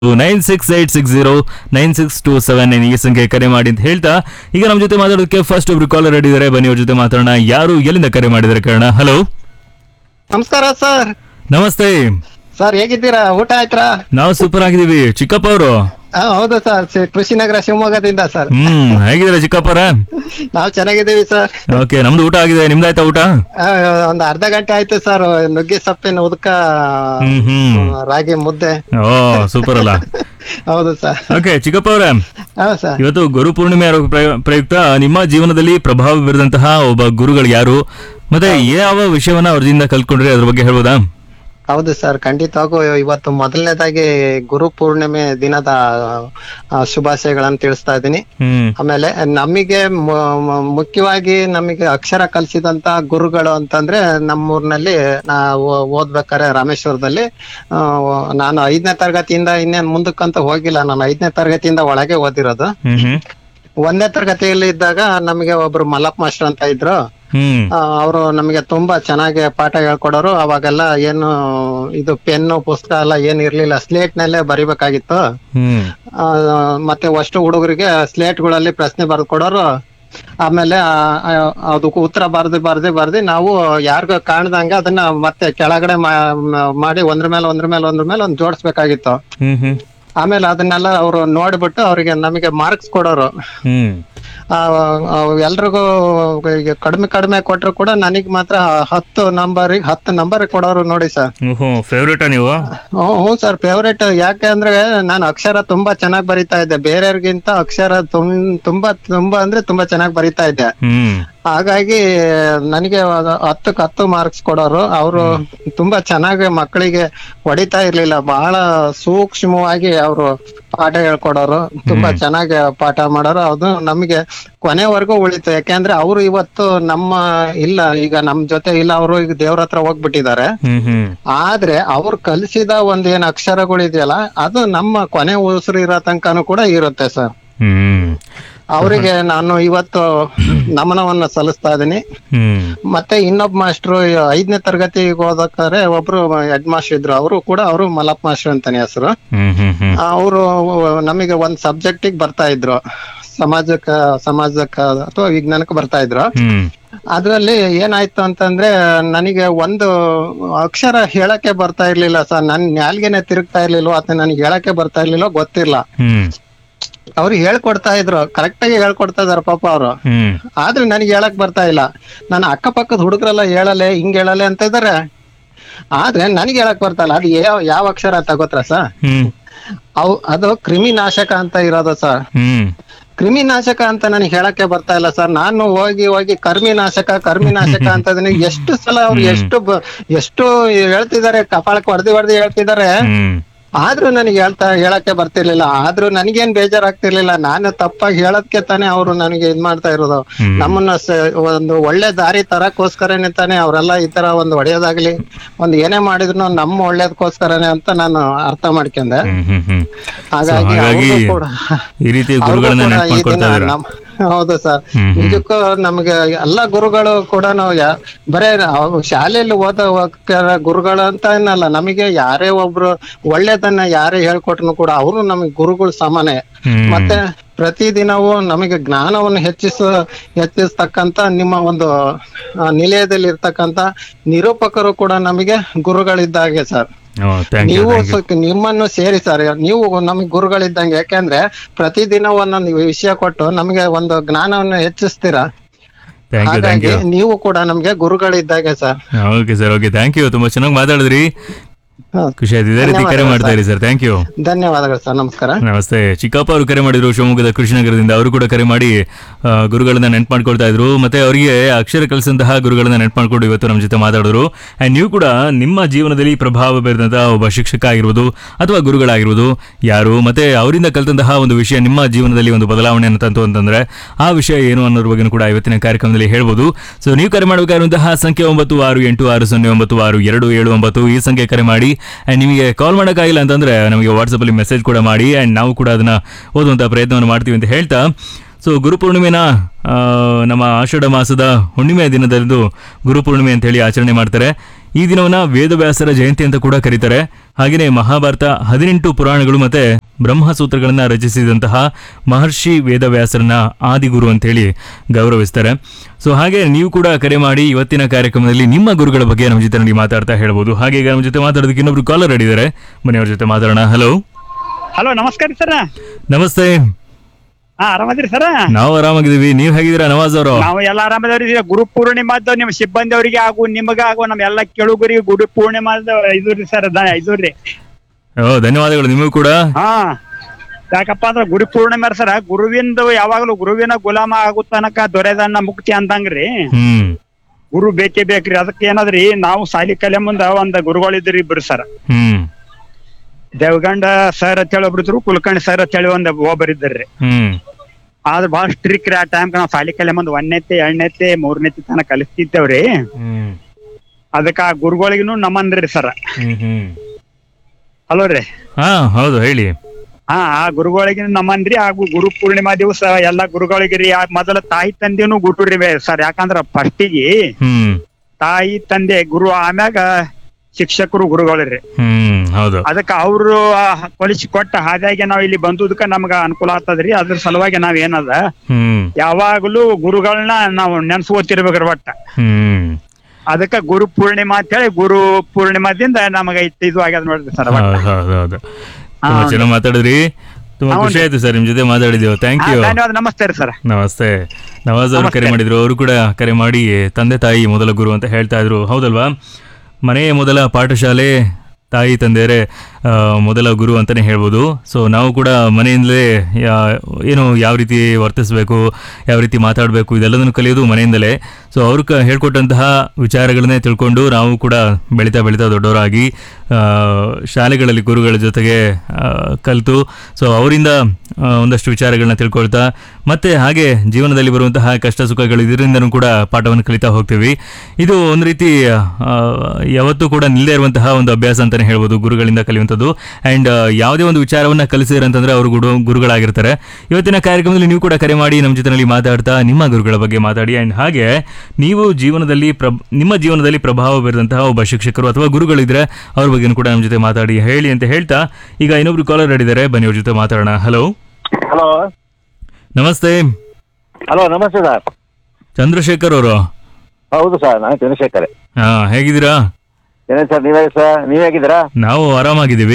Nine six eight six zero nine six two seven nine ಈ ಸಂಖ್ಯೆ ಕರೆ ಮಾಡಿ ಅಂತ ಹೇಳ್ತಾ ಈಗ ನಮ್ಮ ಜೊತೆ ಮಾತಾಡೋದಕ್ಕೆ ಫಸ್ಟ್ ಒಬ್ರು ಕಾಲರ್ ರೆಡಿ ಇದ್ದಾರೆ ಬನ್ನಿ ಅವ್ರ ಜೊತೆ ಮಾತಾಡೋಣ ಯಾರು ಎಲ್ಲಿಂದ ಕರೆ ಮಾಡಿದ್ದಾರೆ ಕಾರಣ ಹಲೋ ನಮಸ್ಕಾರ ಸರ್ ನಮಸ್ತೆ ಸರ್ ಹೇಗಿದ್ದೀರಾ ಊಟ ಆಯ್ತಾ ನಾವು ಸೂಪರ್ ಆಗಿದೀವಿ ಚಿಕ್ಕಪ್ಪ ಅವರು ಹಾ ಹೌದು ಸರ್ ಸಿ- ಕೃಷಿನಗರ ಶಿವಮೊಗ್ಗದಿಂದ ಸರ್ ಹ್ಮ್ ಹೇಗಿದ್ದೀರಾ ಚಿಕ್ಕಪ್ಪರ ನಾವು ಚೆನ್ನಾಗಿದ್ದೀವಿ ಸರ್ ಓಕೆ ನಮ್ದು ಊಟ ಆಗಿದೆ ನಿಮ್ದಾಯ್ತಾ ಊಟ ಆ, ಒಂದ್ ಅರ್ಧ ಗಂಟೆ ಆಯ್ತು ಸರ್ ನುಗ್ಗೆ ಸೊಪ್ಪಿನ ಉದಕ ಹ್ಮ್ ಹ್ಮ್ ರಾಗಿ ಮುದ್ದೆ ಓ ಸೂಪರ್ ಅಲ್ಲ ಹೌದು ಸರ್ ಓಕೆ ಚಿಕ್ಕಪ್ಪ ಅವರೇ ಹಾ ಸರ್ ಇವತ್ತು ಗುರು ಪೂರ್ಣಿಮೆ ಆರೋ ಪ್ರಯ- ಪ್ರಯುಕ್ತ ನಿಮ್ಮ ಜೀವನದಲ್ಲಿ ಪ್ರಭಾವ ಬೀರಿದಂತಹ ಒಬ್ಬ ಗುರುಗಳು ಯಾರು ಮತ್ತೆ ಯಾವ ವಿಷಯವನ್ನ ಅವ್ರದಿಂದ ಕಲ್ತ್ಕೊಂಡ್ರಿ ಅದ್ರ ಬಗ್ಗೆ ಹೇಳ್ಬೋದಾ ಹೌದು ಸರ್ ಖಂಡಿತವಾಗೂ ಇವತ್ತು ಮೊದಲನೇದಾಗಿ ಗುರು ಪೂರ್ಣಿಮೆ ದಿನದ ಆ, ಶುಭಾಶಯಗಳನ್ನು ತಿಳಿಸ್ತಾ ಇದ್ದೀನಿ ಹ್ಮ್ ಆಮೇಲೆ ನಮಗೆ ಮು- ಮು- ಮುಖ್ಯವಾಗಿ ನಮಗೆ ಅಕ್ಷರ ಕಲಿಸಿದಂತ ಗುರುಗಳು ಅಂತಂದ್ರೆ ನಮ್ಮೂರಿನಲ್ಲಿ ನಾವು ಓದ್ಬೇಕಾದ್ರೆ ರಾಮೇಶ್ವರದಲ್ಲಿ ಆ, ನಾನು ಐದನೇ ತರಗತಿಯಿಂದ ಇನ್ನೇನ್ ಮುಂದಕ್ಕಂತ ಹೋಗಿಲ್ಲ ನಾನು ಐದನೇ ತರಗತಿಯಿಂದ ಒಳಗೆ ಓದಿರೋದು ಹ್ಮ್ ಹ್ಮ್ ಒಂದನೇ ತರಗತಿಯಲ್ಲಿ ಇದ್ದಾಗ ನಮಗೆ ಒಬ್ರು ಮಲ್ಲಪ್ಪ ಮಾಸ್ಟರ್ ಅಂತ ಇದ್ರು ಹ್ಮ್ ಅವರು ನಮಗೆ ತುಂಬಾ ಚೆನ್ನಾಗಿ ಪಾಠ ಹೇಳ್ಕೊಡೋರು ಅವಾಗೆಲ್ಲ ಏನು ಇದು ಪೆನ್ನು ಪುಸ್ತಕ ಎಲ್ಲ ಏನ್ ಇರ್ಲಿಲ್ಲ ಸ್ಲೇಟ್ ನಲ್ಲೇ ಬರಿಬೇಕಾಗಿತ್ತು ಹ್ಮ್ ಆ, ಮತ್ತೆ ಅಷ್ಟು ಹುಡುಗರಿಗೆ ಸ್ಲೇಟ್ಗಳಲ್ಲಿ ಪ್ರಶ್ನೆ ಬರೆದು ಕೊಡೋರು ಆಮೇಲೆ ಆ- ಆ- ಅದಕ್ಕೆ ಉತ್ತರ ಬರ್ದು ಬರ್ದು ಬರ್ದು ನಾವು ಯಾರಿಗೂ ಕಾಣ್ದಂಗೆ ಅದನ್ನ ಮತ್ತೆ ಕೆಳಗಡೆ ಮಾ- ಮ- ಮಾಡಿ ಒಂದ್ರ ಮೇಲೆ ಒಂದ್ರ ಮೇಲೆ ಒಂದ್ರ ಮೇಲೆ ಒಂದ್ ಜೋಡಿಸ್ಬೇಕಾಗಿತ್ತು ಹ್ಮ್ ಹ್ಮ್ ಆಮೇಲೆ ಅದನ್ನೆಲ್ಲ ಅವರು ನೋಡ್ಬಿಟ್ಟು ಅವರಿಗೆ ನಮಗೆ ಮಾರ್ಕ್ಸ್ ಕೊಡೋರು ಹ್ಮ್ ಆ, ಆ, ಎಲ್ರಿಗೂ ಈಗ ಕಡಿಮೆ ಕಡಿಮೆ ಕೊಟ್ರು ಕೂಡ ನನಗ್ ಮಾತ್ರ ಹತ್ತು ನಂಬರ್ ಹತ್ತು ನಂಬರ್ ಕೊಡೋರು ನೋಡಿ ಸರ್ ಓಹೋ ಫೇವ್ರೇಟಾ ನೀವು ಹ್ಞೂ ಹ್ಞೂ ಸರ್ ಫೇವ್ರೇಟ್ ಯಾಕೆ ಅಂದ್ರೆ ನಾನು ಅಕ್ಷರ ತುಂಬಾ ಚೆನ್ನಾಗಿ ಬರಿತಾ ಇದ್ದೆ ಬೇರೆಯವ್ರಿಗಿಂತ ಅಕ್ಷರ ತುಂ ತುಂಬಾ ತುಂಬಾ ಅಂದ್ರೆ ತುಂಬಾ ಚೆನ್ನಾಗಿ ಬರಿತಾ ಇದ್ದೆ ಹ್ಮ್ ಹಾಗಾಗಿ ನನಗೆ ಅದು ಹತ್ತಕ್ಕೆ ಹತ್ತು ಮಾರ್ಕ್ಸ್ ಕೊಡೋರು ಅವರು ತುಂಬಾ ಚೆನ್ನಾಗಿ ಮಕ್ಕಳಿಗೆ ಹೊಡಿತಾ ಇರ್ಲಿಲ್ಲ ಬಹಳ ಸೂಕ್ಷ್ಮವಾಗಿ ಅವರು ಪಾಠ ಹೇಳ್ಕೊಡೋರು ತುಂಬಾ ಚೆನ್ನಾಗಿ ಪಾಠ ಮಾಡೋರು ಅದು ನಮಗೆ ಕೊನೆವರೆಗೂ ಉಳಿತು ಯಾಕೆಂದ್ರೆ ಅವರು ಇವತ್ತು ನಮ್ಮ ಇಲ್ಲ ಈಗ ನಮ್ ಜೊತೆ ಇಲ್ಲ ಅವರು ಈಗ ದೇವ್ರ ಹತ್ರ ಹೋಗ್ಬಿಟ್ಟಿದ್ದಾರೆ ಹ್ಮ್ ಹ್ಮ್ ಆದ್ರೆ ಅವ್ರು ಕಲಿಸಿದ ಒಂದ್ ಏನ್ ಅಕ್ಷರಗಳಿದೆಯಲ್ಲ ಅದು ನಮ್ಮ ಕೊನೆ ಉಸಿರು ಇರೋ ತನಕನೂ ಕೂಡ ಇರುತ್ತೆ ಸರ್ ಹ್ಮ್ ಅವರಿಗೆ ನಾನು ಇವತ್ತು ನಮನವನ್ನ ಸಲ್ಲಿಸ್ತಾ ಇದೀನಿ ಹ್ಮ್ ಮತ್ತೆ ಇನ್ನೊಬ್ಬ ಮಾಸ್ಟ್ರು ಐದನೇ ತರಗತಿಗೆ ಓದಕ್ಕಾರೆ ಒಬ್ರು ಹೆಡ್ ಮಾಸ್ಟರ್ ಇದ್ರು ಅವರು ಕೂಡ ಅವರು ಮಲಪ್ ಮಾಸ್ಟರ್ ಅಂತಾನೆ ಹೆಸರು ಹ್ಮ್ ಹ್ಮ್ ಹ್ಮ್ ಅವರು ನಮಗೆ ಒಂದ್ ಸಬ್ಜೆಕ್ಟಿಗೆ ಬರ್ತಾ ಇದ್ರು ಸಮಾಜಕ್ಕ ಸಮಾಜಕ್ಕ ಅಥವಾ ವಿಜ್ಞಾನಕ್ಕೆ ಬರ್ತಾ ಇದ್ರು ಹ್ಮ್ ಅದ್ರಲ್ಲಿ ಏನಾಯ್ತು ಅಂತಂದ್ರೆ ನನಗೆ ಒಂದು ಅಕ್ಷರ ಹೇಳಕ್ಕೆ ಬರ್ತಾ ಇರ್ಲಿಲ್ಲ ಸರ್ ನನ್ ನಾಲ್ಗೆನೆ ತಿರುಗ್ತಾ ಇರ್ಲಿಲ್ವೋ ಅಥವಾ ನನಗೆ ಹೇಳಕ್ಕೆ ಬರ್ತಾ ಇರ್ಲಿಲ್ವೋ ಗೊತ್ತಿಲ್ಲ ಹ್ಮ್ ಅವ್ರು ಹೇಳ್ಕೊಡ್ತಾ ಇದ್ರು ಕರೆಕ್ಟ್ ಆಗಿ ಹೇಳ್ಕೊಡ್ತಾ ಇದಾರೆ ಪಾಪ ಅವರು ಹ್ಮ್ ಆದ್ರೆ ನನಗೆ ಹೇಳಕ್ ಬರ್ತಾ ಇಲ್ಲ ನನ್ನ ಅಕ್ಕಪಕ್ಕದ ಹುಡುಗರೆಲ್ಲ ಹೇಳಲೆ ಹಿಂಗ್ ಹೇಳಲೆ ಅಂತ ಇದಾರೆ ಆದ್ರೆ ನನಗೆ ಹೇಳಕ್ ಬರ್ತಾ ಇಲ್ಲ ಅದು ಯಾವ ಯಾವ ಅಕ್ಷರ ಅಂತ ಗೊತ್ತಾ ಸರ್ ಹ್ಮ್ ಅವು ಅದು ಕ್ರಿಮಿನಾಶಕ ಅಂತ ಇರೋದು ಸರ್ ಹ್ಮ್ ಕ್ರಿಮಿನಾಶಕ ಅಂತ ನನಗೆ ಹೇಳಕ್ಕೆ ಬರ್ತಾ ಇಲ್ಲ ಸರ್ ನಾನು ಹೋಗಿ ಹೋಗಿ ಕರ್ಮಿನಾಶಕ ಕರ್ಮಿನಾಶಕ ಅಂತ ಇದನ್ನ ಎಷ್ಟು ಸಲ ಅವ್ರು ಎಷ್ಟು ಬ- ಎಷ್ಟು ಹೇಳ್ತಿದ್ದಾರೆ ಕಪಾಳಕ್ಕೆ ಹೊಡೆದಿ ಹೊಡೆದಿ ಹೇಳ್ತಿದ್ದಾರೆ ಹ್ಮ್ ಆದ್ರೂ ನನಗೆ ಹೇಳ್ತಾ ಹೇಳಕ್ಕೆ ಬರ್ತಿರ್ಲಿಲ್ಲ ಆದ್ರೂ ನನಗೇನ್ ಬೇಜಾರಾಗ್ತಿರ್ಲಿಲ್ಲ ನಾನು ತಪ್ಪಾಗಿ ಹೇಳೋದಕ್ಕೆ ತಾನೇ ಅವರು ನನಗೆ ಇದ್ ಮಾಡ್ತಾ ಇರೋದು ಹ್ಮ್. ನಮ್ಮನ್ನ ಸ- ಒಂದು ಒಳ್ಳೆ ದಾರಿ ತರಕ್ಕೋಸ್ಕರನೇ ತಾನೇ ಅವರೆಲ್ಲ ಈ ತರ ಒಂದು ಹೊಡೆಯೋದಾಗ್ಲಿ ಒಂದ್ ಏನೇ ಮಾಡಿದ್ರು ನಮ್ಮ ಒಳ್ಳೇದಕ್ಕೋಸ್ಕರನೇ ಅಂತ ನಾನು ಅರ್ಥ ಮಾಡ್ಕೊಂಡೆ ಹ್ಮ್ ಹ್ಮ್ ಹ್ಮ್ ಹಾಗಾಗಿ ಹಾಗಾಗಿ ಅವ್ರಿಗೂ ಕೂಡ ಈ ರೀತಿ ಅವ್ರಿಗೂ ಗುರುಗಳನ್ನ ಕೂಡ ನೆನ್ಪು ಈ ಮಾಡ್ಕೊಳ್ತಾ ದಿನ ಇದ್ದೀರಾ ನಮ್- ಹೌದು ಸರ್ ಹ್ಮ್ ಹ್ಮ್. ನಿಜಕ್ಕೂ ನಮ್ಗೆ ಎಲ್ಲಾ ಗುರುಗಳು ಕೂಡ ನಾವು ಯಾ- ಬರೇ ನಾವು ಶಾಲೆಯಲ್ಲಿ ಓದೋ ಹೋಗ್ತಾರ ಗುರುಗಳು ಅಂತ ಏನಲ್ಲ ನಮಗೆ ಯಾರೇ ಒಬ್ರು ಒಳ್ಳೇದನ್ನ ಯಾರೇ ಹೇಳ್ಕೊಟ್ರು ಕೂಡ ಅವರು ನಮಗೆ ಗುರುಗಳು ಸಮಾನೆ ಹ್ಮ್ ಮತ್ತೆ ಪ್ರತಿದಿನವೂ ನಮಗೆ ಜ್ಞಾನವನ್ನು ಹೆಚ್ಚಿಸ ಹೆಚ್ಚಿಸ್ತಕ್ಕಂತ ನಿಮ್ಮ ಒಂದು ಆ, ನಿಲಯದಲ್ಲಿ ಇರ್ತಕ್ಕಂತ ನಿರೂಪಕರು ಕೂಡ ನಮಗೆ ಗುರುಗಳಿದ್ದಾಗೆ ಸರ್ ಥ್ಯಾಂಕ್ ಯು ನೀವು ಸ್ವಲ್ಪ ನಿಮ್ಮನ್ನು ಸೇರಿ ಸರ್ ನೀವು ನಮಗೆ ಗುರುಗಳಿದ್ದಂಗೆ ಯಾಕೆಂದ್ರೆ ಪ್ರತಿದಿನ ಒಂದೊಂದು ವಿಷಯ ಕೊಟ್ಟು ನಮಗೆ ಒಂದು ಜ್ಞಾನವನ್ನು ಹೆಚ್ಚಿಸ್ತೀರಾ ಥ್ಯಾಂಕ್ ಯು ಥ್ಯಾಂಕ್ ಹಾಗಾಗಿ ಯು ನೀವು ಕೂಡ ನಮ್ಗೆ ಗುರುಗಳಿದ್ದಾಗೆ sir okay sir okay thank you ತುಂಬಾ ಚೆನ್ನಾಗಿ ಮಾತಾಡಿದ್ರಿ ಹ. ಖುಷಿ ಆಯ್ತು ಇದೇ ರೀತಿ ಕರೆ ಮಾಡ್ತಾ ಇರಿ ಸರ್ ಥ್ಯಾಂಕ್ ಯು ಧನ್ಯವಾದಗಳು ಸರ್ ನಮಸ್ಕಾರ ನಮಸ್ತೆ ಚಿಕ್ಕಪ್ಪ ಅವರು ಕರೆ ಮಾಡಿದ್ರು ಶಿವಮೊಗ್ಗದ ಕೃಷ್ಣನಗರದಿಂದ ಅವರು ಕೂಡ ಕರೆ ಮಾಡಿ ಆ, ಗುರುಗಳನ್ನ ನೆನ್ಪು ಮಾಡ್ಕೊಳ್ತಾ ಇದ್ರು ಮತ್ತೆ ಅವರಿಗೆ ಅಕ್ಷರ ಕಲಿಸಿದಂತಹ ಗುರುಗಳನ್ನ ನೆನ್ಪು ಮಾಡ್ಕೊಂಡು ಇವತ್ತು ನಮ್ಮ ಜೊತೆ ಮಾತಾಡಿದ್ರು ಆ್ಯಂಡ್ ನೀವು ಕೂಡ ನಿಮ್ಮ ಜೀವನದಲ್ಲಿ ಪ್ರಭಾವ ಬೀರಿದಂತಹ ಒಬ್ಬ ಶಿಕ್ಷಕ ಆಗಿರ್ಬೋದು ಅಥವಾ ಗುರುಗಳಾಗಿರ್ಬೋದು ಯಾರು ಮತ್ತೆ ಅವರಿಂದ ಕಲಿತಂತಹ ಒಂದು ವಿಷಯ ನಿಮ್ಮ ಜೀವನದಲ್ಲಿ ಒಂದು ಬದಲಾವಣೆಯನ್ನು ತಂತು ಅಂತಂದ್ರೆ ಆ ವಿಷಯ ಏನು ಅನ್ನೋದ್ರ ಬಗ್ಗೆ ಕೂಡ ಇವತ್ತಿನ ಕಾರ್ಯಕ್ರಮದಲ್ಲಿ ಹೇಳ್ಬೋದು ಸೊ ನೀವು ಕರೆ ಮಾಡಬೇಕಾಗಿರುವಂತಹ ಸಂಖ್ಯೆ ಒಂಬತ್ತು ಆರು ಎಂಟು ಆರು ಸೊನ್ನೆ ಒಂಬತ್ತು ಆರು ಎರಡು ಏಳು ಒಂಬತ್ತು ಈ ಸಂಖ್ಯೆ ಕರೆ ಮಾಡಿ ಆ್ಯಂಡ್ ನಿಮಗೆ ಕಾಲ್ ಮಾಡೋಕ್ಕಾಗಿಲ್ಲ ಅಂತಂದ್ರೆ ನಮಗೆ ವಾಟ್ಸಪ್ಪಲ್ಲಿ ಮೆಸೇಜ್ ಕೂಡ ಮಾಡಿ ಆ್ಯಂಡ್ ನಾವು ಕೂಡ ಅದನ್ನ ಓದುವಂಥ ಪ್ರಯತ್ನವನ್ನು ಮಾಡ್ತೀವಿ ಅಂತ ಹೇಳ್ತಾ ಸೊ ಗುರುಪೂರ್ಣಿಮೆನ ಆ, ನಮ್ಮ ಆಷಾಢ ಮಾಸದ ಹುಣ್ಣಿಮೆ ದಿನದಂದು ಗುರುಪೂರ್ಣಿಮೆ ಅಂತ ಹೇಳಿ ಆಚರಣೆ ಮಾಡ್ತಾರೆ ಈ ದಿನವನ್ನ ವೇದವ್ಯಾಸರ ಜಯಂತಿ ಅಂತ ಕೂಡ ಕರೀತಾರೆ ಹಾಗೆಯೇ ಮಹಾಭಾರತ ಹದಿನೆಂಟು ಪುರಾಣಗಳು ಮತ್ತೆ ಬ್ರಹ್ಮಸೂತ್ರಗಳನ್ನ ರಚಿಸಿದಂತಹ ಮಹರ್ಷಿ ವೇದವ್ಯಾಸರನ್ನ ಆದಿಗುರು ಅಂತೇಳಿ ಗೌರವಿಸ್ತಾರೆ ಸೊ ಹಾಗೆ ನೀವು ಕೂಡ ಕರೆ ಮಾಡಿ ಇವತ್ತಿನ ಕಾರ್ಯಕ್ರಮದಲ್ಲಿ ನಿಮ್ಮ ಗುರುಗಳ ಬಗ್ಗೆ ನಮ್ಮ ಜೊತೆ ನೋಡಿ ಮಾತಾಡ್ತಾ ಹೇಳ್ಬೋದು ಹಾಗೆ ಈಗ ನಮ್ಮ ಜೊತೆ ಮಾತಾಡೋದಕ್ಕೆ ಇನ್ನೊಬ್ರು ಕಾಲರ್ ಅಡಿದ್ದಾರೆ ಬನ್ನಿ ಅವ್ರ ಜೊತೆ ಮಾತಾಡೋಣ ಹಲೋ ಹಲೋ ನಮಸ್ಕಾರ ಸರ್ ನಮಸ್ತೆ ಹಾ ಆರಾಮದ್ರಿ ಸರ್ ನಾವು ಆರಾಮಾಗಿದ್ದೀವಿ ನೀವು ಹೇಗಿದ್ದೀರಾ ನವಾಜ್ ಅವರು ನಾವು ಎಲ್ಲ ಆರಾಮದವ್ರಿ ಗುರು ಪೂರ್ಣಿಮಾದ ನಿಮ್ಮ ಸಿಬ್ಬಂದಿ ಅವರಿಗೆ ಹಾಗೂ ನಿಮಗ ಹಾಗೂ ನಮ್ಮ ಎಲ್ಲ ಕೆಳುಗರಿಗೆ ಗುರು ಪೂರ್ಣಿಮಾದ ಇದು ರೀ ಸರ್ ಇದು ರೀ ಓ ಧನ್ಯವಾದಗಳು ನಿಮಗೂ ಕೂಡ ಹಾ ಯಾಕಪ್ಪ ಅಂದ್ರೆ ಗುರು ಪೂರ್ಣಿಮೆ ಸರ್ ಗುರುವಿಂದ ಯಾವಾಗಲೂ ಗುರುವಿನ ಗುಲಾಮ ಆಗೋ ತನಕ ದೊರೆದನ್ನ ಮುಕ್ತಿ ಅಂದಂಗ್ರಿ ಹ್ಮ್ ಗುರು ಬೇಕೇ ಬೇಕ್ರಿ ಅದಕ್ಕೆ ಏನದ್ರಿ ನಾವು ಸಾಲಿ ಕಲೆ ಮುಂದ ಒಂದ್ ಗುರುಗಳಿದ್ರಿ ಇಬ್ರು ಸರ್ ಹ್ಮ್ ದೇವಗಂಡ ಸರ್ ಅಂತ ಹೇಳಿ ಒಬ್ರು ಇದ್ರು ಕುಲಕರ್ಣಿ ಸರ್ ಅಂತ ಹೇಳಿ ಒಂದ್ ಒಬ್ಬರು ಇದ್ರಿ ಹ್ಮ್ ಆದ್ರ ಬಹಳ ಸ್ಟ್ರಿಕ್ ರೀ ಆ ಟೈಮ್ ನಾವು ಸಾಲಿ ಕಲೆ ಮುಂದ್ ಒಂದನೇತೆ ಎರಡನೇತೆ ಮೂರನೇತೆ ತನಕ ಕಲಿಸ್ತಿದ್ದೇವ್ರಿ ಹ್ಮ್ ಅದಕ್ಕ ಆ ಗುರುಗಳಿಗೂ ನಮನ್ರಿ ಸರ್ ಹ್ಮ್ ಹ್ಮ್ ಹಲೋ ರೀ ಹಾ ಹೌದು ಹೇಳಿ ಹಾ ಆ ಗುರುಗಳಿಗೆ ನಮನ್ರಿ ಹಾಗೂ ಗುರು ಪೂರ್ಣಿಮಾ ದಿವಸ ಎಲ್ಲಾ ಗುರುಗಳಿಗೆ ರೀ ಆ ಮೊದಲ ತಾಯಿ ತಂದೆನು ಗುರು ರೀ ಸರ್ ಯಾಕಂದ್ರ ಫಸ್ಟಿಗೆ ಹ್ಮ್ ತಾಯಿ ತಂದೆ ಗುರು ಆಮ್ಯಾಗ ಶಿಕ್ಷಕರು ಗುರುಗಳು ರೀ ಹ್ಮ್ ಹೌದು ಅದಕ್ಕ ಅವರು ಕೊಲಿಸಿ ಕೊಟ್ಟ ಹಾದಿಯಾಗೆ ನಾವ್ ಇಲ್ಲಿ ಬಂದುದಕ್ಕ ನಮ್ಗ ಅನುಕೂಲ ಆಗ್ತದ್ರಿ ಅದ್ರ ಸಲುವಾಗಿ ನಾವ್ ಏನದ ಹ್ಮ್ ಯಾವಾಗ್ಲೂ ಗುರುಗಳನ್ನ ನಾವು ನೆನ್ಸ್ಕೋತಿರ್ಬೇಕ್ರಿ ಒಟ್ಟ ಹ್ಮ್ ಅದಕ್ಕ ಗುರು ಪೂರ್ಣಿಮಾ ಅಂತ ಹೇಳಿ ಗುರು ಪೂರ್ಣಿಮಾದಿಂದ ನಮಗ ಇದ್- ಇದು ಆಗ್ಯದ ನೋಡ್ರಿ ಸರ್ ಹೌದು ಹೌದು ಹೌದು ತುಂಬಾ ಹಾ. ಚೆನ್ನಾಗಿ ಮಾತಾಡಿದ್ರಿ ತುಂಬಾ ಖುಷಿ ಆಯ್ತು ಸರ್ ನಿಮ್ ಜೊತೆ ಮಾತಾಡಿದೀವಿ ಥ್ಯಾಂಕ್ ಯು ಧನ್ಯವಾದ ನಮಸ್ತೆ ರೀ ಸರ್ ನಮಸ್ತೆ ನವಾಜ್ ಅವರು ಕರೆ ಮಾಡಿದ್ರು ಅವರು ಕೂಡ ಕರೆ ಮಾಡಿ ತಂದೆ ತಾಯಿ ಮೊದಲ ಗುರು ಅಂತ ಹೇಳ್ತಾ ಇದ್ರು ಹೌದಲ್ವಾ ಮನೆಯೇ ಮೊದಲ ಪಾಠಶಾಲೆ ತಾಯಿ ತಂದೆಯರೇ ಆ, ಮೊದಲ ಗುರು ಅಂತಲೇ ಹೇಳ್ಬೋದು ಸೊ ನಾವು ಕೂಡ ಮನೆಯಿಂದಲೇ ಯಾ- ಏನು ಯಾವ ರೀತಿ ವರ್ತಿಸಬೇಕು ಯಾವ ರೀತಿ ಮಾತಾಡಬೇಕು ಇದೆಲ್ಲದನ್ನು ಕಲಿಯೋದು ಮನೆಯಿಂದಲೇ ಸೊ ಅವರು ಕ ಹೇಳ್ಕೊಟ್ಟಂತಹ ವಿಚಾರಗಳನ್ನೇ ತಿಳ್ಕೊಂಡು ನಾವು ಕೂಡ ಬೆಳೀತಾ ಬೆಳೀತಾ ದೊಡ್ಡವರಾಗಿ ಆ, ಶಾಲೆಗಳಲ್ಲಿ ಗುರುಗಳ ಜೊತೆಗೆ ಆ, ಕಲಿತು ಸೊ ಅವರಿಂದ ಆ, ಒಂದಷ್ಟು ವಿಚಾರಗಳನ್ನ ತಿಳ್ಕೊಳ್ತಾ ಮತ್ತೆ ಹಾಗೆ ಜೀವನದಲ್ಲಿ ಬರುವಂತಹ ಕಷ್ಟ ಸುಖಗಳು ಇದರಿಂದನೂ ಕೂಡ ಪಾಠವನ್ನು ಕಲಿತಾ ಹೋಗ್ತೀವಿ ಇದು ಒಂದು ರೀತಿ ಆ, ಯಾವತ್ತೂ ಕೂಡ ನಿಲ್ಲದೇ ಇರುವಂತಹ ಒಂದು ಅಭ್ಯಾಸ ಅಂತಲೇ ಹೇಳ್ಬೋದು ಗುರುಗಳಿಂದ ಕಲಿಯುವಂಥದ್ದು ಆ್ಯಂಡ್ ಯಾವುದೇ ಒಂದು ವಿಚಾರವನ್ನು ಕಲಿಸಿದ್ರೆ ಅಂತಂದ್ರೆ ಅವರು ಗುರು ಗುರುಗಳಾಗಿರ್ತಾರೆ ಇವತ್ತಿನ ಕಾರ್ಯಕ್ರಮದಲ್ಲಿ ನೀವು ಕೂಡ ಕರೆ ಮಾಡಿ ನಮ್ಮ ಜೊತೆನಲ್ಲಿ ಮಾತಾಡ್ತಾ ನಿಮ್ಮ ಗುರುಗಳ ಬಗ್ಗೆ ಮಾತಾಡಿ ಆ್ಯಂಡ್ ಹಾಗೆ ನೀವು ಜೀವನದಲ್ಲಿ ಪ್ರಭ ನಿಮ್ಮ ಜೀವನದಲ್ಲಿ ಪ್ರಭಾವ ಬೀರಿದಂತಹ ಒಬ್ಬ ಶಿಕ್ಷಕರು ಅಥವಾ ಗುರುಗಳಿದ್ರೆ ಅವ್ರ ಬಗ್ಗೆನೂ ಕೂಡ ನಮ್ಮ ಜೊತೆ ಮಾತಾಡಿ ಹೇಳಿ ಅಂತ ಹೇಳ್ತಾ ಈಗ ಇನ್ನೊಬ್ರು ಕಾಲರ್ ಆಡಿದ್ದಾರೆ ಬನ್ನಿ ಅವ್ರ ಜೊತೆ ಮಾತಾಡೋಣ ಹಲೋ ಹಲೋ ನಮಸ್ತೆ ಹಲೋ ನಮಸ್ತೆ ಸರ್ ಚಂದ್ರಶೇಖರ್ ಅವರು ಹೌದು ಸರ್ ನಾನು ಚಂದ್ರಶೇಖರ್ ಹಾ ಹೇಗಿದ್ದೀರಾ ಏನೇ ಸರ್ ನೀವೇ ಸರ್ ನೀವ್ ಹೇಗಿದ್ದೀರಾ ನಾವು ಆರಾಮಾಗಿದ್ದೀವಿ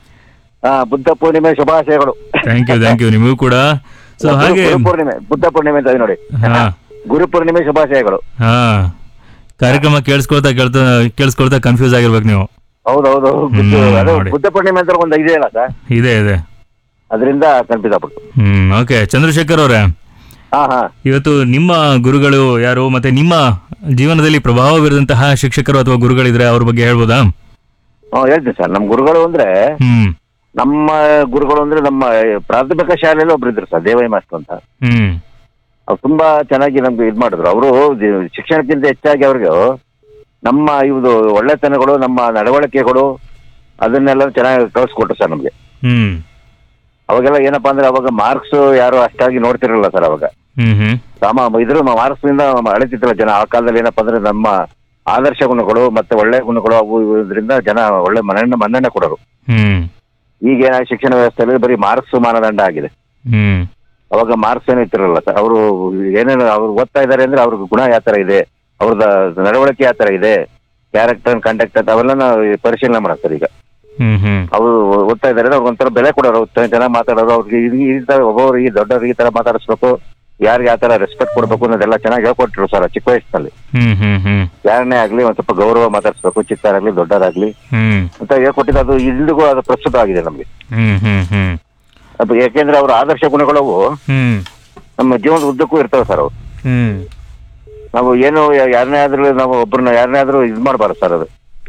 ಹಾ ಬುದ್ಧ ಪೂರ್ಣಿಮೆ ಶುಭಾಶಯಗಳು ಥ್ಯಾಂಕ್ ಯು ಥ್ಯಾಂಕ್ ಯು ನಿಮಗೂ ಕೂಡ ಸೊ ಗುರು- ಹಾಗೆ ಗುರು ಪೂರ್ಣಿಮೆ ಬುದ್ಧ ಪೂರ್ಣಿಮೆ ಅಂತ ಇದೆ ನೋಡಿ ಹಾ ಗುರು ಪೂರ್ಣಿಮೆ ಶುಭಾಶಯಗಳು ಹಾ ಕಾರ್ಯಕ್ರಮ ಕೇಳಿಸ್ಕೊಳ್ತಾ ಕೇಳ್ತಾ ಕೇಳಿಸ್ಕೊಳ್ತಾ ಕನ್ಫ್ಯೂಸ್ ಆಗಿರ್ಬೇಕು ನೀವು ಹೌದೌದು ಬುದ್ಧ ಹ್ಮ್, ಅದು ನೋಡಿ. ಬುದ್ಧ ಪೂರ್ಣಿಮೆ ಅಂತ ಒಂದು ಇದೆ ಅಲ್ಲ ಸರ್ ಇದೆ ಇದೆ ಅದರಿಂದ ಕನ್ಫ್ಯೂಸ್ ಆಗ್ಬಿಟ್ಟು ಹ್ಮ್ ಓಕೆ ಚಂದ್ರಶೇಖರ್ ಅವರೇ ಹಾ ಹಾ ಇವತ್ತು ನಿಮ್ಮ ಗುರುಗಳು ಯಾರು ಮತ್ತೆ ನಿಮ್ಮ ಜೀವನದಲ್ಲಿ ಪ್ರಭಾವ ಬೀರಿದಂತಹ ಶಿಕ್ಷಕರು ಅಥವಾ ಗುರುಗಳಿದ್ರೆ ಅವ್ರ ಬಗ್ಗೆ ಹೇಳ್ಬೋದಾ ಹ್ಮ್ ಹೇಳ್ತೀನಿ ಸರ್ ನಮ್ಮ ಗುರುಗಳು ಅಂದ್ರೆ ಹ್ಮ್ ನಮ್ಮ ಗುರುಗಳು ಅಂದ್ರೆ ನಮ್ಮ ಪ್ರಾಥಮಿಕ ಶಾಲೆಯಲ್ಲಿ ಒಬ್ರು ಇದ್ರು ಸರ್ ದೇವೈ ಮಾಸ್ಟರ್ ಅಂತ ಹ್ಮ್ ಅವ್ರು ತುಂಬಾ ಚೆನ್ನಾಗಿ ನಮ್ಗೆ ಇದ್ ಮಾಡಿದ್ರು ಅವರು ಶಿಕ್ಷಣಕ್ಕಿಂತ ಹೆಚ್ಚಾಗಿ ಅವ್ರಿಗೆ ನಮ್ಮ ಇವುದು ಒಳ್ಳೆತನಗಳು ನಮ್ಮ ನಡವಳಿಕೆಗಳು ಅದನ್ನೆಲ್ಲ ಚೆನ್ನಾಗಿ ಕಳಿಸ್ಕೊಟ್ರು ಸರ್ ನಮ್ಗೆ ಹ್ಮ್ ಅವಾಗೆಲ್ಲ ಏನಪ್ಪಾ ಅಂದ್ರೆ ಅವಾಗ ಮಾರ್ಕ್ಸ್ ಯಾರು ಅಷ್ಟಾಗಿ ನೋಡ್ತಿರಲಿಲ್ಲ ಸರ್ ಅವಾಗ ಹ್ಮ್ ಹ್ಮ್ ಸಾಮ ಇದ್ರ ಮಾರ್ಕ್ಸ್ ನಿಂದ ಅಳಿತಿದ್ರಲ್ಲ ಜನ ಆ ಕಾಲದಲ್ಲಿ ಏನಪ್ಪಾ ಅಂದ್ರೆ ನಮ್ಮ ಆದರ್ಶ ಗುಣಗಳು ಮತ್ತೆ ಒಳ್ಳೆ ಗುಣಗಳು ಅವು ಇವು ಇದರಿಂದ ಜನ ಒಳ್ಳೆ ಮನ್ನಣೆ ಮನ್ನಣೆ ಕೊಡೋರು ಹ್ಮ್ ಈಗ ಏನಾಗಿ ಶಿಕ್ಷಣ ವ್ಯವಸ್ಥೆಯಲ್ಲಿ ಬರೀ ಮಾರ್ಕ್ಸ್ ಮಾನದಂಡ ಆಗಿದೆ ಹ್ಮ್ ಅವಾಗ ಮಾರ್ಕ್ಸ್ ಏನು ಇತ್ತಿರಲ್ಲ ಸರ್ ಅವರು ಏನೇನು ಅವ್ರು ಓದ್ತಾ ಇದ್ದಾರೆ ಅಂದ್ರೆ ಅವ್ರಿಗೆ ಗುಣ ಯಾವ ತರ ಇದೆ ಅವ್ರದ ನಡವಳಿಕೆ ಯಾವ ತರ ಇದೆ ಕ್ಯಾರೆಕ್ಟರ್ ಕಂಡಕ್ಟ್ ಅಂತ ಅವೆಲ್ಲ ಪರಿಶೀಲನೆ ಮಾಡೋದು ಸರ್ ಈಗ ಹ್ಮ್ ಹ್ಮ್ ಅವರು ಓದ್ತಾ ಇದ್ದಾರೆ ಅವ್ರಿಗೆ ಒಂಥರ ಬೆಲೆ ಕೊಡೋರು ಚೆನ್ನಾಗಿ ಮಾತಾಡೋರು ಅವ್ರಿಗೆ ಈ- ಈ ತರ ಒಬ್ಬೊಬ್ರಿಗೆ ದೊಡ್ಡವ್ರಿಗೆ ಈ ತರ ಮಾತಾಡಿಸ್ಬೇಕು ಯಾರಿಗೆ ಯಾವ ತರ ರೆಸ್ಪೆಕ್ಟ್ ಕೊಡ್ಬೇಕು ಅನ್ನೋದೆಲ್ಲ ಚೆನ್ನಾಗಿ ಹೇಳ್ಕೊಟ್ರು ಸರ್ ಚಿಕ್ಕ ವಯಸ್ಸಿನಲ್ಲಿ ಹ್ಮ್ ಹ್ಮ್ ಹ್ಮ್ ಯಾರನ್ನೇ ಆಗ್ಲಿ ಒಂದ್ ಸ್ವಲ್ಪ ಗೌರವ ಮಾತಾಡಿಸ್ಬೇಕು ಚಿಕ್ಕವರಾಗ್ಲಿ ದೊಡ್ಡವರಾಗ್ಲಿ ಹ್ಮ್ ಅಂತ ಹೇಳ್ಕೊಟ್ಟಿದ್ದು ಅದು ಇಂದಿಗೂ ಅದು ಪ್ರಸ್ತುತ ಆಗಿದೆ ನಮ್ಗೆ ಹ್ಮ್ ಹ್ಮ್ ಹ್ಮ್ ಅದು ಯಾಕೆಂದ್ರೆ ಅವ್ರ ಆದರ್ಶ ಗುಣಗಳವು ಹ್ಮ್ ನಮ್ಮ ಜೀವನದ ಉದ್ದಕ್ಕೂ ಇರ್ತವೆ ಸರ್ ಅವು ಹ್ಮ್ ನಾವು ಏನು ಯಾ- ಯಾರನ್ನೇ ಆದ್ರೂ ನಾವು ಒಬ್ಬರನ್ನ ಯಾರನ್ನೇ ಆದ್ರೂ ಇದು ಮಾಡಬಾರ್ದು ಸರ್ ಅದು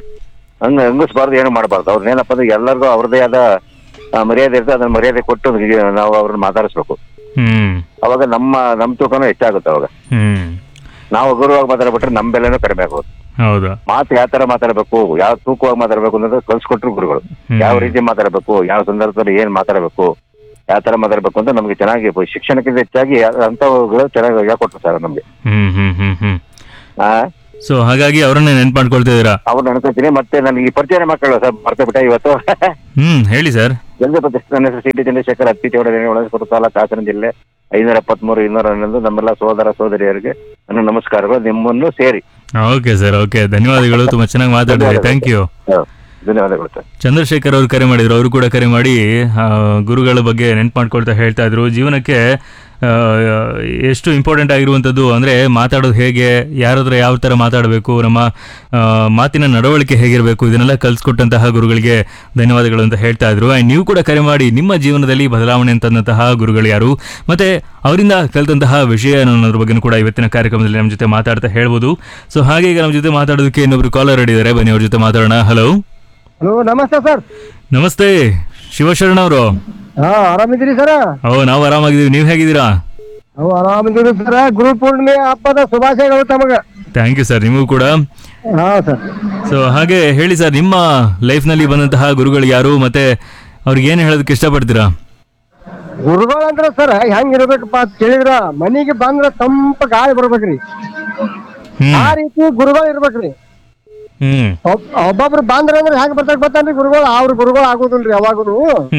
ಹಂಗ ಹಂಗಿಸ್ಬಾರ್ದು ಏನು ಮಾಡಬಾರ್ದು ಅವ್ರನ್ನ ಏನಪ್ಪ ಅಂದ್ರೆ ಎಲ್ಲರಿಗೂ ಅವ್ರದೇ ಆದ ಆ, ಮರ್ಯಾದೆ ಇರ್ತದೆ ಅದನ್ನ ಮರ್ಯಾದೆ ಕೊಟ್ಟು ಅವ್ರಿಗೆ ನಾವು ಅವ್ರನ್ನ ಮಾತಾಡಿಸ್ಬೇಕು ಹ್ಮ್ ಅವಾಗ ನಮ್ಮ ನಮ್ಮ ತೂಕನೂ ಹೆಚ್ಚಾಗುತ್ತೆ ಅವಾಗ ಹ್ಮ್ ನಾವು ಗೌರವವಾಗಿ ಮಾತಾಡ್ಬಿಟ್ರೆ ನಮ್ಮ ಬೆಲೆನೂ ಕಡಿಮೆ ಆಗೋದು ಹೌದು ಮಾತು ಯಾವ ತರ ಮಾತಾಡಬೇಕು ಯಾವ ತೂಕವಾಗಿ ಮಾತಾಡಬೇಕು ಅನ್ನೋದು ಕಲ್ಸ್ಕೊಟ್ರು ಗುರುಗಳು ಹ್ಮ್. ಯಾವ ರೀತಿ ಮಾತಾಡಬೇಕು ಯಾವ ಸಂದರ್ಭದಲ್ಲಿ ಏನ್ ಮಾತಾಡಬೇಕು ಯಾವ ತರ ಮಾತಾಡಬೇಕು ಅಂತ ನಮ್ಗೆ ಚೆನ್ನಾಗಿ ಶಿಕ್ಷಣಕ್ಕಿಂತ ಹೆಚ್ಚಾಗಿ ಅಂತವುಗಳು ಚೆನ್ನಾಗಿ ಹೇಳ್ಕೊಟ್ರು ಸರ್ ನಮ್ಗೆ ಹ್ಮ್ ಹ್ಮ್ ಹ್ಮ್ ಹ್ಮ್ ಆ ಸೊ ಹಾಗಾಗಿ ಅವರನ್ನೇ ನೆನ್ಪು ಮಾಡ್ಕೊಳ್ತಾ ಇದ್ದೀರಾ ಅವ್ರನ್ನ ಅನ್ಕೋತೀನಿ ಮತ್ತೆ ನನಗೆ ಈ ಪರಿಚಯ ಮಕ್ಕಳು ಸರ್ ಮರ್ತ ಬಿಟ್ಟ ಇವತ್ತು ಹ್ಮ್ ಹೇಳಿ ಸರ್ ಜಲ್ದಿ ಪ್ರತಿಷ್ಠೆ ನನ್ನ ಹೆಸರು ಸಿ ಟಿ ಚಂದ್ರಶೇಖರ್ ಹತ್ತಿ ಚೌಡ ಒಳಸ್ಪುರ ತಾಲೂಕು ಹಾಸನ ಜಿಲ್ಲೆ ಐನೂರ ಎಪ್ಪತ್ಮೂರು ಇನ್ನೂರ ಹನ್ನೊಂದು ನಮ್ಮೆಲ್ಲ ಸೋದರ ಸೋದರಿಯರಿಗೆ ನನ್ನ ನಮಸ್ಕಾರಗಳು ನಿಮ್ಮನ್ನು ಸೇರಿ ಓಕೆ ಸರ್ ಓಕೆ ಧನ್ಯವಾದಗಳು ತುಂಬಾ ಚೆನ್ನಾಗಿ ಮಾತಾಡಿದ್ರಿ ಥ್ಯಾಂಕ್ ಯು ಹ, ಧನ್ಯವಾದಗಳು ಸರ್ ಚಂದ್ರಶೇಖರ್ ಅವರು ಕರೆ ಮಾಡಿದ್ರು ಅವರು ಕೂಡ ಕರೆ ಮಾಡಿ ಆ, ಗುರುಗಳ ಬಗ್ಗೆ ನೆನ್ಪು ಮಾಡ್ಕೊಳ್ತಾ ಹೇಳ್ತಾ ಇದ್ರು ಜೀವನಕ್ಕೆ ಆ, ಎಷ್ಟು ಇಂಪಾರ್ಟೆಂಟ್ ಆಗಿರುವಂಥದ್ದು ಅಂದರೆ ಮಾತಾಡೋದು ಹೇಗೆ ಯಾರ ಹತ್ರ ಯಾವ ಥರ ಮಾತಾಡಬೇಕು ನಮ್ಮ ಆ, ಮಾತಿನ ನಡವಳಿಕೆ ಹೇಗಿರಬೇಕು ಇದನ್ನೆಲ್ಲ ಕಲಿಸ್ಕೊಟ್ಟಂತಹ ಗುರುಗಳಿಗೆ ಧನ್ಯವಾದಗಳು ಅಂತ ಹೇಳ್ತಾ ಇದ್ರು ಆ್ಯಂಡ್ ನೀವು ಕೂಡ ಕರೆ ಮಾಡಿ ನಿಮ್ಮ ಜೀವನದಲ್ಲಿ ಬದಲಾವಣೆ ತಂದಂತಹ ಗುರುಗಳು ಯಾರು ಮತ್ತೆ ಅವರಿಂದ ಕಲಿತಂತಹ ವಿಷಯ ಏನು ಅನ್ನೋದ್ರ ಬಗ್ಗೆ ಕೂಡ ಇವತ್ತಿನ ಕಾರ್ಯಕ್ರಮದಲ್ಲಿ ನಮ್ಮ ಜೊತೆ ಮಾತಾಡ್ತಾ ಹೇಳ್ಬೋದು ಸೊ ಹಾಗೆ ಈಗ ನಮ್ಮ ಜೊತೆ ಮಾತಾಡೋದಕ್ಕೆ ಇನ್ನೊಬ್ರು ಕಾಲರ್ ಇದ್ದಾರೆ ಬನ್ನಿ ಅವ್ರ ಜೊತೆ ಮಾತಾಡೋಣ ಹಲೋ ಹಲೋ ನಮಸ್ತೆ ಸರ್ ನಮಸ್ತೆ ಶಿವಶರಣ ಅವರು ಹಾ ಆರಾಮಿದ್ದೀರಿ ಸರ್ ಓ ನಾವು ಆರಾಮಾಗಿದ್ದೀವಿ ನೀವು ಹೇಗಿದ್ದೀರಾ ನಾವು ಆರಾಮಿದ್ದೀರಿ ಸರ್ ಗುರು ಪೂರ್ಣಿಮೆ ಹಬ್ಬದ ಶುಭಾಶಯಗಳು ತಮಗ ಥ್ಯಾಂಕ್ ಯು ಸರ್ ನಿಮಗೂ ಕೂಡ ಹಾ ಸರ್ ಸೊ ಹಾಗೆ ಹೇಳಿ ಸರ್ ನಿಮ್ಮ ಲೈಫ್ನಲ್ಲಿ ಬಂದಂತಹ ಗುರುಗಳು ಯಾರು ಮತ್ತೆ ಅವ್ರಿಗೆ ಏನು ಹೇಳೋದಕ್ಕೆ ಇಷ್ಟಪಡ್ತೀರಾ ಗುರುಗಳು ಅಂದ್ರೆ ಸರ್ ಹೆಂಗ್ ಇರ್ಬೇಕಪ್ಪ ಅಂತ ಕೇಳಿದ್ರ ಮನಿಗೆ ಬಂದ್ರ ತಂಪ ಗಾಳಿ ಬರ್ಬೇಕ್ರಿ ಹ್ಮ್ ಆ ರೀತಿ ಗುರುಗಳು ಇರ್ಬೇಕ್ರಿ ಹ್ಮ್ ಒಬ್- ಒಬ್ಬೊಬ್ರು ಬಂದ್ರ ಅಂದ್ರೆ ಹೆಂಗ್ ಬರ್ತಾರ ಗೊತ್ತನ್ರಿ ಗುರುಗಳು ಅವ್ರ ಗುರುಗಳು ಆಗೋದಿಲ್ರಿ ಯಾವಾಗನು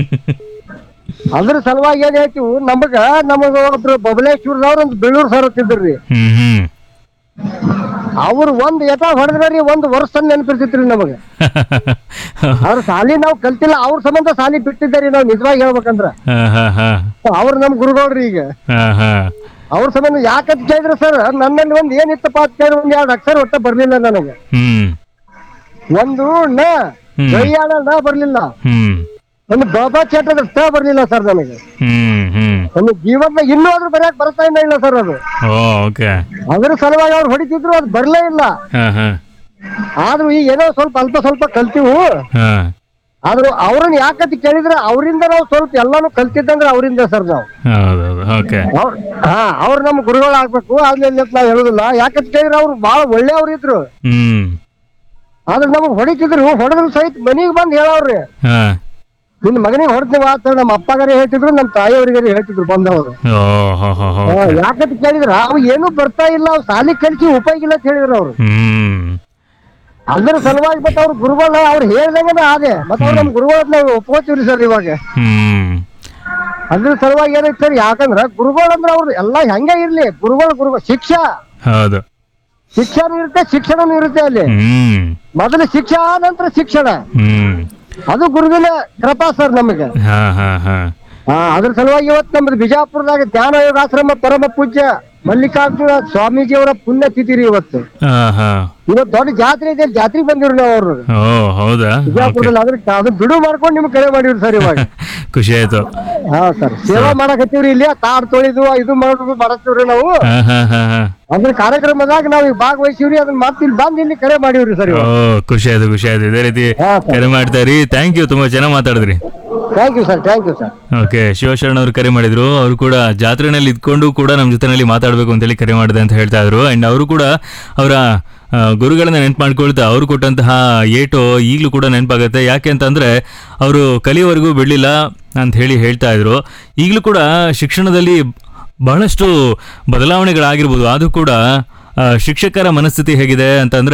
ಅದ್ರ ಸಲುವಾಗಿ ಏನ್ ಹೇಳ್ತೀವಿ ನಮಗ ನಮಗ ಒಬ್ರು ಬಬಲೇಶ್ವರದವ್ರ ಒಂದು ಬೆಳ್ಳೂರು ಸರ್ ಅಂತಿದ್ರಿ ಹ್ಮ್ ಹ್ಮ್ ಅವ್ರು ಒಂದ್ ಎಟ ಹೊಡೆದ್ರಿ ಒಂದ್ ವರ್ಷ ನೆನಪಿರ್ತಿತ್ರಿ ನಮಗ ಅವ್ರ ಸಾಲಿ ನಾವ್ ಕಲ್ತಿಲ್ಲ ಅವ್ರ ಸಂಬಂಧ ಸಾಲಿ ಬಿಟ್ಟಿದ್ದಾರಿ ನಾವ್ ನಿಜವಾಗಿ ಹೇಳ್ಬೇಕಂದ್ರ ಹಾ ಹಾ ಹಾ ಅವ್ರು ನಮ್ ಗುರುಗಳ್ರಿ ಈಗ ಹಾ ಹಾ ಅವ್ರ ಸಂಬಂಧ ಯಾಕಂತ ಕೇಳಿದ್ರೆ ಸರ್ ನನ್ನಲ್ಲಿ ಒಂದ್ ಏನಿತ್ತಪ್ಪ ಅಂತ ಕೇಳಿದ್ರೆ ಒಂದ್ ಎರಡು ಅಕ್ಷರ ಒಟ್ಟ ಬರ್ಲಿಲ್ಲ ನನಗೆ ಹ್ಮ್ ಒಂದು ನ ಹ್ಮ್. ಗೈಯಾಳ ನ ಬರ್ಲಿಲ್ಲ ಹ್ಮ್ ಒಂದು ಬಾಬಾ ಚೇಟದ ಟ ಬರ್ಲಿಲ್ಲ ಸರ್ ನನಗೆ ಹ್ಮ್ ಹ್ಮ್ ಒಂದು ಜೀವನದಾಗ ಇನ್ನೂ ಆದ್ರೂ ಬರೆಯಕ್ ಬರ್ತಾ ಇಲ್ಲ ಇಲ್ಲ ಸರ್ ಅದು ಓ ಓಕೆ ಅದ್ರ ಸಲುವಾಗಿ ಅವ್ರು ಹೊಡಿತಿದ್ರು ಅದು ಬರ್ಲೇ ಇಲ್ಲ ಹಾ ಹಾ ಆದ್ರೂ ಈಗ ಏನೋ ಸ್ವಲ್ಪ ಅಲ್ಪ ಸ್ವಲ್ಪ ಕಲ್ತೀವು ಹಾ ಆದ್ರೂ ಅವ್ರನ್ನ ಯಾಕಂತ ಕೇಳಿದ್ರೆ ಅವರಿಂದ ನಾವು ಸ್ವಲ್ಪ ಎಲ್ಲಾನು ಕಲ್ತಿದ್ದಂದ್ರೆ ಅವರಿಂದ ಸರ್ ನಾವು ಹೌದೌದು ಓಕೆ ಅವ್ರ್- ಹಾ ಅವ್ರು ನಮ್ಮ ಗುರುಗಳು ಆಗ್ಬೇಕು ಅದ್ರಲ್ಲಿ ನಾವು ಹೇಳುದಿಲ್ಲ ಯಾಕಂತ ಕೇಳಿದ್ರೆ ಅವ್ರು ಬಹಳ ಒಳ್ಳೆಯವ್ರು ಇದ್ರು ಹ್ಮ್ ಆದ್ರೆ ನಮಗ್ ಹೊಡಿತಿದ್ರು ಹೊಡೆದ್ರು ಸಹಿತ ಮನಿಗ್ ಬಂದ್ ಹೇಳವ್ರಿ ಹಾ ನಿನ್ ಮಗನಿಗೆ ಹೊಡ್ತೀವ ಅಂತ ನಮ್ಮ ಅಪ್ಪಗಾರೆ ಹೇಳ್ತಿದ್ರು ನಮ್ಮ ತಾಯಿಯವ್ರಿಗೆ ಹೇಳ್ತಿದ್ರು ಬಂದವರು ಓ ಹೋ ಹೋ ಹೋ ಹಾ, ಯಾಕಂತ ಕೇಳಿದ್ರ ಅವ್ ಏನು ಬರ್ತಾ ಇಲ್ಲ ಅವ್ ಸಾಲಿ ಕಲ್ಸಿ ಉಪಯೋಗ ಇಲ್ಲ ಅಂತ ಹೇಳಿದ್ರು ಅವ್ರು ಹ್ಮ್ ಅದ್ರ ಸಲುವಾಗಿ ಮತ್ತೆ ಅವ್ರ ಗುರುಗಳ ಅವ್ರು ಹೇಳ್ದಂಗೆ ಆದೆ ಮತ್ತೆ ಅವ್ರು ನಮ್ಮ ಗುರುಗಳ ನಾವು ಒಪ್ಕೋತೀವ್ರಿ ಸರ್ ಇವಾಗ ಹ್ಮ್ ಅದ್ರ ಸಲುವಾಗಿ ಏನೈತೆ ಸರ್ ಯಾಕಂದ್ರ ಗುರುಗಳು ಅಂದ್ರೆ ಅವ್ರು ಎಲ್ಲಾ ಹೆಂಗೆ ಇರ್ಲಿ ಗುರುಗಳು ಗುರುಗಳು ಶಿಕ್ಷಾ ಹೌದು ಶಿಕ್ಷಣ ಇರುತ್ತೆ ಶಿಕ್ಷಣನೂ ಇರುತ್ತೆ ಅಲ್ಲಿ ಹ್ಮ್ ಮೊದಲು ಶಿಕ್ಷಾ ನಂತರ ಶಿಕ್ಷಣ ಹ್ಮ್ ಅದು ಗುರುವಿನ ಕೃಪಾ ಸರ್ ನಮಗೆ ಹಾ ಹಾ ಹಾ ಹಾ ಅದ್ರ ಸಲುವಾಗಿ ಇವತ್ತು ನಮ್ದು ಬಿಜಾಪುರದಾಗ ಧ್ಯಾನ ಯೋಗಾಶ್ರಮ ಪರಮ ಪೂಜ್ಯ ಮಲ್ಲಿಕಾರ್ಜುನ ಸ್ವಾಮೀಜಿಯವರ ಪುಣ್ಯ ತಿಥಿ ರೀ ಇವತ್ತು ಹಾ ಹಾ ಇವತ್ತು ದೊಡ್ಡ ಜಾತ್ರೆ ಇದೆ ಜಾತ್ರೆಗೆ ಬಂದಿವ್ರಿ ನಾವು ಅವ್ರು ಓ ಹೌದಾ ಓಕೆ ಬಿಜಾಪುರದಲ್ಲಿ ಅದ್ರ ಅದು ಬಿಡು ಮಾಡ್ಕೊಂಡು ನಿಮ್ಗೆ ಕರೆ ಮಾಡಿವ್ರಿ ಸರ್ ಇವಾಗ ಖುಷಿ ಆಯ್ತು ಹಾ ಸರ್ ಸೇವಾ ಮಾಡಕತ್ತೀವ್ರಿ ಇಲ್ಲಿ ತಾಡ್ ತೊಳಿದು ಇದು ಮಾಡುದು ಮಾಡತ್ತೀವ್ರಿ ನಾವು ಹಾ ಹಾ ಹಾ ಹಾ ಅದ್ರ ಕಾರ್ಯಕ್ರಮದಾಗ ನಾವು ಈಗ ಭಾಗವಹಿಸಿವ್ರಿ ಅದನ್ನ ಮತ್ತೆ ಇಲ್ಲಿ ಬಂದು ಇಲ್ಲಿ ಕರೆ ಮಾಡಿವ್ರಿ ಸರ್ ಓ ಇವಾಗ ಖುಷಿ ಆಯ್ತು ಖುಷಿ ಆಯ್ತು ಇದೇ ರೀತಿ ಹಾ, ಸರ್. ಕರೆ ಮಾಡ್ತಾ ಇರಿ ಥ್ಯಾಂಕ್ ಯು ತುಂಬಾ ಚೆನ್ನಾಗಿ ಮಾತಾಡಿದ್ರಿ thank you sir thank you sir okay Shivasharana ಅವರು ಕರೆ ಮಾಡಿದ್ರು ಅವರು ಕೂಡ ಜಾತ್ರೆನಲ್ಲಿ ಇದ್ಕೊಂಡು ಕೂಡ ನಮ್ಮ ಜೊತೆನಲ್ಲಿ ಮಾತಾಡಬೇಕು ಅಂತೇಳಿ ಕರೆ ಮಾಡಿದೆ ಅಂತ ಹೇಳ್ತಾ ಇದ್ರು ಅಂಡ್ ಅವರು ಕೂಡ ಅವರ ಆ, ಗುರುಗಳನ್ನ ನೆನ್ಪು ಮಾಡ್ಕೊಳ್ತಾ ಅವರು ಕೊಟ್ಟಂತಹ ಏಟು ಈಗಲೂ ಕೂಡ ನೆನಪಾಗುತ್ತೆ ಯಾಕೆ ಅಂತಂದ್ರೆ ಅವರು ಕಲಿಯವರೆಗೂ ಬಿಡಲಿಲ್ಲ ಅಂತ ಹೇಳಿ ಹೇಳ್ತಾ ಇದ್ರು ಈಗಲೂ ಕೂಡ ಶಿಕ್ಷಣದಲ್ಲಿ ಬಹಳಷ್ಟು ಬದಲಾವಣೆಗಳಾಗಿರ್ಬೋದು ಆದರೂ ಕೂಡ ಆ, ಶಿಕ್ಷಕರ ಮನಸ್ಥಿತಿ ಹೇಗಿದೆ ಅಂತಂದರೆ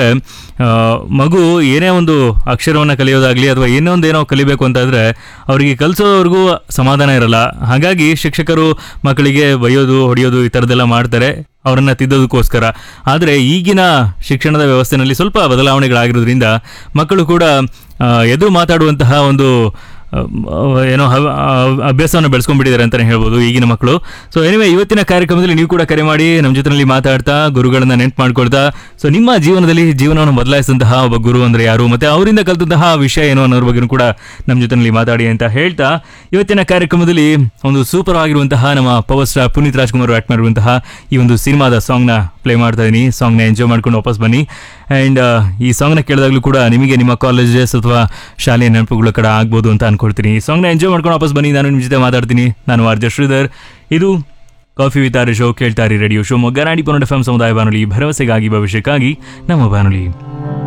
ಮಗು ಏನೇ ಒಂದು ಅಕ್ಷರವನ್ನು ಕಲಿಯೋದಾಗಲಿ ಅಥವಾ ಏನೋ ಒಂದು ಏನೋ ಕಲಿಬೇಕು ಅಂತಂದರೆ ಅವರಿಗೆ ಕಲಿಸೋವರೆಗೂ ಸಮಾಧಾನ ಇರಲ್ಲ ಹಾಗಾಗಿ ಶಿಕ್ಷಕರು ಮಕ್ಕಳಿಗೆ ಬೈಯೋದು ಹೊಡೆಯೋದು ಈ ಥರದ್ದೆಲ್ಲ ಮಾಡ್ತಾರೆ ಅವರನ್ನು ತಿದ್ದೋದಕ್ಕೋಸ್ಕರ ಆದರೆ ಈಗಿನ ಶಿಕ್ಷಣದ ವ್ಯವಸ್ಥೆಯಲ್ಲಿ ಸ್ವಲ್ಪ ಬದಲಾವಣೆಗಳಾಗಿರೋದ್ರಿಂದ ಮಕ್ಕಳು ಕೂಡ ಆ, ಎದುರು ಮಾತಾಡುವಂತಹ ಒಂದು ಆ, ಏನೋ ಹವ- ಆ, ಅಭ್ಯಾಸವನ್ನು ಬೆಳೆಸ್ಕೊಂಡ್ಬಿಟ್ಟಿದ್ದಾರೆ ಅಂತಲೇ ಹೇಳ್ಬೋದು ಈಗಿನ ಮಕ್ಕಳು ಸೊ ಎನಿವೆ ಇವತ್ತಿನ ಕಾರ್ಯಕ್ರಮದಲ್ಲಿ ನೀವು ಕೂಡ ಕರೆ ಮಾಡಿ ನಮ್ಮ ಜೊತೆನಲ್ಲಿ ಮಾತಾಡ್ತಾ ಗುರುಗಳನ್ನ ನೆನ್ಪು ಮಾಡ್ಕೊಳ್ತಾ ಸೊ ನಿಮ್ಮ ಜೀವನದಲ್ಲಿ ಜೀವನವನ್ನು ಬದಲಾಯಿಸಿದಂತಹ ಒಬ್ಬ ಗುರು ಅಂದರೆ ಯಾರು ಮತ್ತು ಅವರಿಂದ ಕಲಿತಂತಹ ವಿಷಯ ಏನು ಅನ್ನೋದ್ರ ಬಗ್ಗೆನೂ ಕೂಡ ನಮ್ಮ ಜೊತೆನಲ್ಲಿ ಮಾತಾಡಿ ಅಂತ ಹೇಳ್ತಾ ಇವತ್ತಿನ ಕಾರ್ಯಕ್ರಮದಲ್ಲಿ ಒಂದು ಸೂಪರ್ ಆಗಿರುವಂತಹ ನಮ್ಮ power star Puneeth Rajkumar act ಮಾಡಿರುವಂತಹ ಈ ಒಂದು ಸಿನಿಮಾದ ಸಾಂಗ್ನ ಪ್ಲೇ ಮಾಡ್ತಾ ಇದ್ದೀನಿ ಸಾಂಗ್ನ ಎಂಜಾಯ್ ಮಾಡ್ಕೊಂಡು ವಾಪಸ್ ಬನ್ನಿ ಆ್ಯಂಡ್ ಈ ಸಾಂಗ್ನ ಕೇಳಿದಾಗಲೂ ಕೂಡ ನಿಮಗೆ ನಿಮ್ಮ ಕಾಲೇಜಸ್ ಅಥವಾ ಶಾಲೆಯ ನೆನಪುಗಳ ಕಡೆ ಆಗ್ಬೋದು ಅಂತ ಅನ್ಕೊಳ್ತೀನಿ ಈ ಸಾಂಗ್ನ ಎಂಜಾಯ್ ಮಾಡ್ಕೊಂಡು ವಾಪಸ್ ಬನ್ನಿ ನಾನು ನಿಮ್ಮ ಜೊತೆ ಮಾತಾಡ್ತೀನಿ ನಾನು ಆರ್ಜ ಶ್ರೀಧರ್ ಇದು ಕಾಫಿ ವಿತ್ ಆರ್ ಶೋ ಕೇಳ್ತಾರೆ ರೇಡಿಯೋ ಶೋ ಮೊಗ್ಗ ನಾಡಿ ಪನ್ನಡ ಎಫ್ ಸಮುದಾಯ ಬಾನುಲಿ ಭರವಸೆಗಾಗಿ ಭವಿಷ್ಯಕ್ಕಾಗಿ ನಮ್ಮ ಬಾನುಲಿ